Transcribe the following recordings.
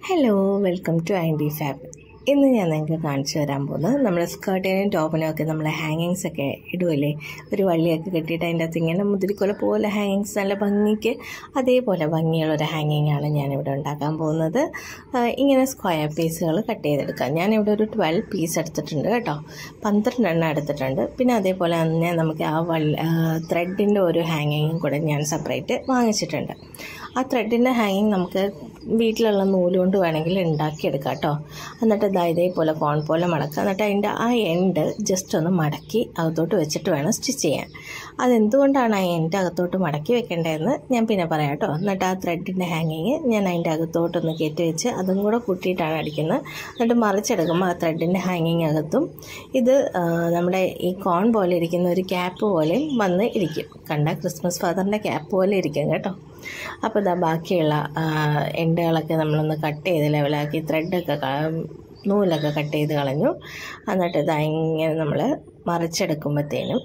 Hello welcome to Andy Fab ഇന്ന് ഞാൻ നിങ്ങൾക്ക് കാണിച്ചു തരാൻ പോകുന്നത് നമ്മുടെ സ്കേർട്ടിനും ടോപ്പിനും ഒക്കെ നമ്മൾ ഹാങ്ങിങ്സ് ഒക്കെ ഇടുമല്ലേ ഒരു വള്ളിയൊക്കെ കെട്ടിയിട്ട് അതിൻ്റെ അകത്ത് ഇങ്ങനെ മുതിരിക്കൊല പോലെ ഹാങ്ങിങ്സ് നല്ല ഭംഗിക്ക് അതേപോലെ ഭംഗിയുള്ള ഒരു ഹാങ്ങിങ് ആണ് ഞാനിവിടെ ഉണ്ടാക്കാൻ പോകുന്നത് ആ, ഇങ്ങനെ സ്ക്വയർ പീസുകൾ കട്ട് ചെയ്തെടുക്കാം ഞാനിവിടെ ഒരു ട്വൽവ് പീസ് എടുത്തിട്ടുണ്ട് കേട്ടോ പന്ത്രണ്ടെണ്ണം എടുത്തിട്ടുണ്ട് പിന്നെ അതേപോലെ തന്നെ നമുക്ക് ആ വള്ളി ത്രെഡിൻ്റെ ഒരു ഹാങ്ങിങ്ങും കൂടെ ഞാൻ സെപ്പറേറ്റ് വാങ്ങിച്ചിട്ടുണ്ട് ആ ത്രെഡിൻ്റെ ഹാങ്ങിങ് നമുക്ക് വീട്ടിലുള്ള നൂല് കൊണ്ട് വേണമെങ്കിൽ ഉണ്ടാക്കിയെടുക്കാം കേട്ടോ എന്നിട്ട് ഇതാ ഇതേപോലെ കോൺ പോലെ മടക്കുക എന്നിട്ട് അതിൻ്റെ ആ എൻഡ് ജസ്റ്റ് ഒന്ന് മടക്കി അകത്തോട്ട് വെച്ചിട്ട് വേണം സ്റ്റിച്ച് ചെയ്യാൻ അതെന്തുകൊണ്ടാണ് ആ എൻഡ് അകത്തോട്ട് മടക്കി വെക്കേണ്ടതെന്ന് ഞാൻ പിന്നെ പറയാം കേട്ടോ എന്നിട്ട് ആ ത്രെഡിൻ്റെ ഹാങ്ങിങ് ഞാൻ അതിൻ്റെ അകത്തോട്ടൊന്ന് കയറ്റി വെച്ച് അതും കൂടെ കൂട്ടിയിട്ടാണ് അടിക്കുന്നത് എന്നിട്ട് മറിച്ചെടുക്കുമ്പോൾ ആ ത്രെഡിൻ്റെ ഹാങ്ങിങ് അകത്തും ഇത് ആ, നമ്മുടെ ഈ കോൺ പോലെ ഇരിക്കുന്ന ഒരു ക്യാപ്പ് പോലെയും വന്ന് ഇരിക്കും കണ്ട ക്രിസ്മസ് ഫാദറിൻ്റെ ക്യാപ്പ് പോലെ ഇരിക്കും കേട്ടോ അപ്പോൾ ഇതാ ബാക്കിയുള്ള ആ, എൻഡുകളൊക്കെ നമ്മളൊന്ന് കട്ട് ചെയ്ത് ലെവലാക്കി ത്രെഡൊക്കെ നൂലൊക്കെ കട്ട് ചെയ്ത് കളഞ്ഞു എന്നിട്ട് ഇതാ ഇങ്ങനെ നമ്മൾ മറിച്ചെടുക്കുമ്പോഴത്തേനും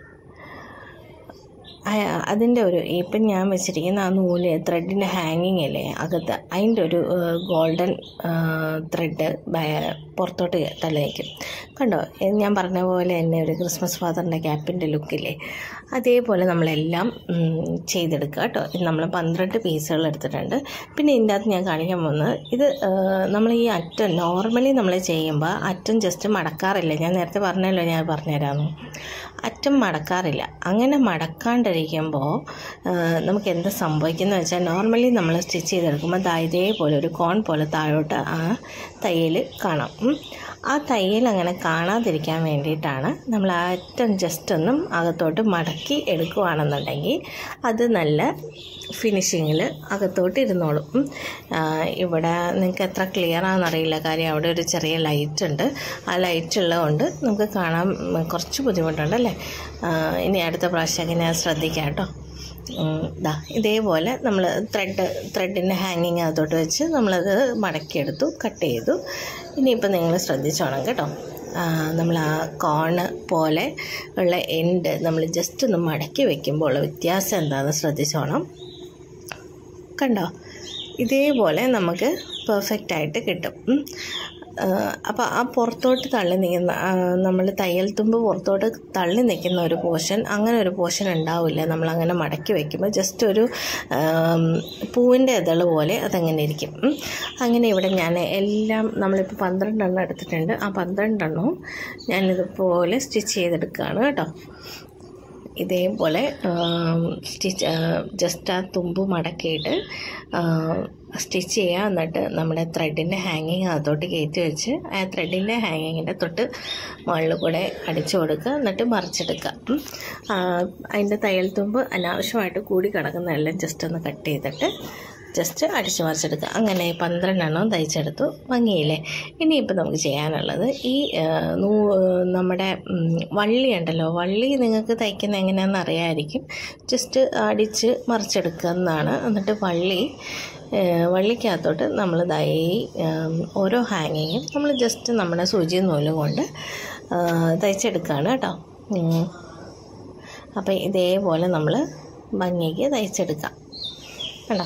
അതിൻ്റെ ഒരു ഇപ്പം ഞാൻ വെച്ചിരിക്കുന്ന ആ നൂല് ത്രെഡിൻ്റെ ഹാങ്ങിങ് അല്ലേ അകത്ത് അതിൻ്റെ ഒരു ഗോൾഡൻ ത്രെഡ് പുറത്തോട്ട് തള്ളി നിൽക്കും കണ്ടോ എ- ഞാൻ പറഞ്ഞ പോലെ തന്നെ ഒരു ക്രിസ്മസ് ഫാദറിൻ്റെ ക്യാപ്പിൻ്റെ ലുക്കില്ലേ അതേപോലെ നമ്മളെല്ലാം ഉം, ചെയ്തെടുക്കുക കേട്ടോ ഇത് നമ്മൾ പന്ത്രണ്ട് പീസുകൾ എടുത്തിട്ടുണ്ട് പിന്നെ ഇതിൻ്റെ അകത്ത് ഞാൻ കാണിക്കാൻ പോകുന്നത് ഇത് ആ, നമ്മൾ ഈ അറ്റം നോർമലി നമ്മൾ ചെയ്യുമ്പോൾ അറ്റം ജസ്റ്റ് മടക്കാറില്ല ഞാൻ നേരത്തെ പറഞ്ഞല്ലോ ഞാൻ പറഞ്ഞുതരാമെന്ന് അറ്റം മടക്കാറില്ല അങ്ങനെ മടക്കാണ്ടിരിക്കുമ്പോൾ ആ, നമുക്ക് എന്ത് സംഭവിക്കുന്നത് വെച്ചാൽ നോർമലി നമ്മൾ സ്റ്റിച്ച് ചെയ്തെടുക്കുമ്പോൾ ദാ ഇതേപോലെ ഒരു കോൺ പോലെ താഴോട്ട് ആ തയ്യൽ കാണാം ഉം. ആ തയ്യൽ അങ്ങനെ കാണാതിരിക്കാൻ വേണ്ടിയിട്ടാണ് നമ്മൾ ആ അറ്റം ജസ്റ്റ് ഒന്നും അകത്തോട്ട് മടക്കി എടുക്കുകയാണെന്നുണ്ടെങ്കിൽ അത് നല്ല ഫിനിഷിങ്ങിൽ അകത്തോട്ട് ഇരുന്നോളും ഉം. ആ, ഇവിടെ നിങ്ങൾക്ക് എത്ര ക്ലിയർ ആണെന്നറിയില്ല കാര്യം അവിടെ ഒരു ചെറിയ ലൈറ്റ് ഉണ്ട് ആ ലൈറ്റ് ഉള്ളതുകൊണ്ട് നമുക്ക് കാണാൻ ഉം, കുറച്ച് ബുദ്ധിമുട്ടുണ്ട് അല്ലേ ആ, ഇനി അടുത്ത പ്രാവശ്യമൊക്കെ ഞാൻ ശ്രദ്ധിക്കാം കേട്ടോ ഉം, ദാ ഇതേപോലെ നമ്മൾ ത്രെഡ് ത്രെഡിൻ്റെ ഹാങ്ങിങ് അകത്തോട്ട് വെച്ച് നമ്മളത് മടക്കിയെടുത്തു കട്ട് ചെയ്തു ഇനിയിപ്പോൾ നിങ്ങൾ ശ്രദ്ധിച്ചോണം കേട്ടോ നമ്മൾ ആ കോണ് പോലെ ഉള്ള എൻഡ് നമ്മൾ ജസ്റ്റ് ഒന്ന് മടക്കി വെക്കുമ്പോൾ ഉള്ള വ്യത്യാസം എന്താണെന്ന് ശ്രദ്ധിച്ചോണം കണ്ടോ ഇതേപോലെ നമുക്ക് പെർഫെക്റ്റ് ആയിട്ട് കിട്ടും അപ്പോൾ ആ പുറത്തോട്ട് തള്ളി നിൽക്കുന്ന നമ്മൾ തയ്യൽ തുമ്പ് പുറത്തോട്ട് തള്ളി നിൽക്കുന്ന ഒരു പോർഷൻ അങ്ങനെ ഒരു പോർഷൻ ഉണ്ടാവില്ല നമ്മളങ്ങനെ മടക്കി വയ്ക്കുമ്പോൾ ജസ്റ്റ് ഒരു ആം, പൂവിൻ്റെ ഇതള് പോലെ അതങ്ങനെ ഇരിക്കും ഉം. അങ്ങനെ ഇവിടെ ഞാൻ എല്ലാം നമ്മളിപ്പോൾ പന്ത്രണ്ടെണ്ണം എടുത്തിട്ടുണ്ട് ആ പന്ത്രണ്ടെണ്ണവും ഞാനിതുപോലെ സ്റ്റിച്ച് ചെയ്തെടുക്കുകയാണ് കേട്ടോ ഇതേപോലെ സ്റ്റിച്ച് ജസ്റ്റ് ആ തുമ്പ് മടക്കിയിട്ട് സ്റ്റിച്ച് ചെയ്യുക എന്നിട്ട് നമ്മുടെ ത്രെഡിൻ്റെ ഹാങ്ങിങ് അകത്തോട്ട് കയറ്റി വെച്ച് ആ ത്രെഡിൻ്റെ ഹാങ്ങിങ്ങിൻ്റെ തൊട്ട് മുകളിൽ കൂടെ അടിച്ചു കൊടുക്കുക എന്നിട്ട് മറിച്ചെടുക്കുക ഉം. ആ, അതിൻ്റെ തയ്യൽ തുമ്പ് അനാവശ്യമായിട്ട് കൂടി കിടക്കുന്നതെല്ലാം ജസ്റ്റ് ഒന്ന് കട്ട് ചെയ്തിട്ട് ജസ്റ്റ് അടിച്ചു മറിച്ചെടുക്കുക അങ്ങനെ പന്ത്രണ്ടെണ്ണം തയ്ച്ചെടുത്തു ഭംഗിയില്ലേ ഇനിയിപ്പോൾ നമുക്ക് ചെയ്യാനുള്ളത് ഈ ആ, നൂ നമ്മുടെ ഉം, വള്ളി ഉണ്ടല്ലോ വള്ളി നിങ്ങൾക്ക് തയ്ക്കുന്ന എങ്ങനെയാണെന്ന് അറിയാമായിരിക്കും ജസ്റ്റ് അടിച്ച് മറിച്ചെടുക്കുക എന്നാണ് എന്നിട്ട് വള്ളി ആ, വള്ളിക്കകത്തോട്ട് നമ്മൾ ദൈ ഓരോ ഹാങ്ങിങ്ങും നമ്മൾ ജസ്റ്റ് നമ്മുടെ സൂചി നൂല് കൊണ്ട് ആ, തയ്ച്ചെടുക്കുകയാണ് കേട്ടോ ഉം. അപ്പോൾ ഇതേപോലെ നമ്മൾ ഭംഗിക്ക് തയ്ച്ചെടുക്കാം കണ്ടോ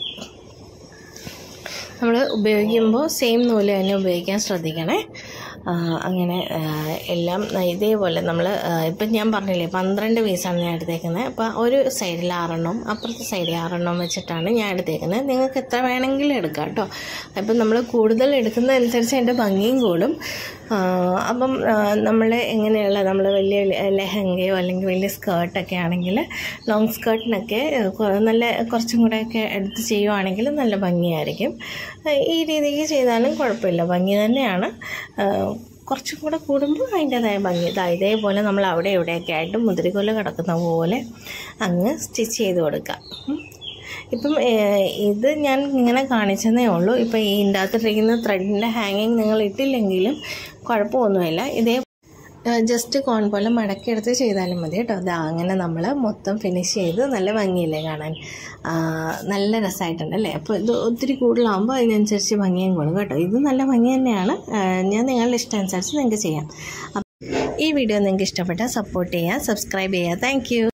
നമ്മൾ ഉപയോഗിക്കുമ്പോൾ സെയിം നൂല് തന്നെ ഉപയോഗിക്കാൻ ശ്രദ്ധിക്കണേ ആ, അങ്ങനെ ആ, എല്ലാം ഇതേപോലെ നമ്മൾ ഇപ്പം ഞാൻ പറഞ്ഞില്ലേ പന്ത്രണ്ട് പീസാണ് ഞാൻ എടുത്തേക്കുന്നത് അപ്പോൾ ഒരു സൈഡിൽ ആറെണ്ണവും അപ്പുറത്തെ സൈഡിൽ ആറെണ്ണവും വെച്ചിട്ടാണ് ഞാൻ എടുത്തേക്കുന്നത് നിങ്ങൾക്ക് എത്ര വേണമെങ്കിലും എടുക്കാം കേട്ടോ അപ്പം നമ്മൾ കൂടുതൽ എടുക്കുന്നതനുസരിച്ച് അതിൻ്റെ ഭംഗിയും കൂടും ആ, അപ്പം നമ്മൾ എങ്ങനെയുള്ള നമ്മൾ വലിയ ലെഹങ്കയോ അല്ലെങ്കിൽ വലിയ സ്കേർട്ടൊക്കെ ആണെങ്കിൽ ലോങ് സ്കേർട്ടിനൊക്കെ കൊ- നല്ല കുറച്ചും കൂടെയൊക്കെ എടുത്ത് ചെയ്യുവാണെങ്കിൽ നല്ല ഭംഗിയായിരിക്കും ആ, ഈ രീതിക്ക് ചെയ്താലും കുഴപ്പമില്ല ഭംഗി തന്നെയാണ് ആ, കുറച്ചും കൂടെ കൂടുമ്പോൾ അതിൻ്റെതായ ഭംഗി ഇതാ ഇതേപോലെ നമ്മൾ അവിടെ ഇവിടെയൊക്കെ ആയിട്ട് മുതിരിക്കൊല കിടക്കുന്ന പോലെ അങ്ങ് സ്റ്റിച്ച് ചെയ്ത് കൊടുക്കാം ഉം. ഇപ്പം ഏഹ്, ഇത് ഞാൻ ഇങ്ങനെ കാണിച്ചതേ ഉള്ളൂ ഇപ്പം ഈ ഇതിൻ്റെ അകത്തിരിക്കുന്ന ത്രെഡിൻ്റെ ഹാങ്ങിങ് നിങ്ങൾ ഇട്ടില്ലെങ്കിലും കുഴപ്പമൊന്നുമില്ല ഇതേ ജസ്റ്റ് കോൺ പോലെ മടക്കിയെടുത്ത് ചെയ്താലും മതി കേട്ടോ അതാ അങ്ങനെ നമ്മൾ മൊത്തം ഫിനിഷ് ചെയ്ത് നല്ല ഭംഗിയില്ലേ കാണാൻ ആ, നല്ല രസമായിട്ടുണ്ട് അല്ലേ അപ്പോൾ ഇത് ഒത്തിരി കൂടുതലാകുമ്പോൾ അതിനനുസരിച്ച് ഭംഗിയും കൂടും കേട്ടോ ഇത് നല്ല ഭംഗി തന്നെയാണ് ആ, ഞാൻ നിങ്ങളുടെ ഇഷ്ടം അനുസരിച്ച് നിങ്ങൾക്ക് ചെയ്യാം അപ്പം ഈ വീഡിയോ നിങ്ങൾക്ക് ഇഷ്ടപ്പെട്ടാൽ സപ്പോർട്ട് ചെയ്യുക സബ്സ്ക്രൈബ് ചെയ്യുക താങ്ക്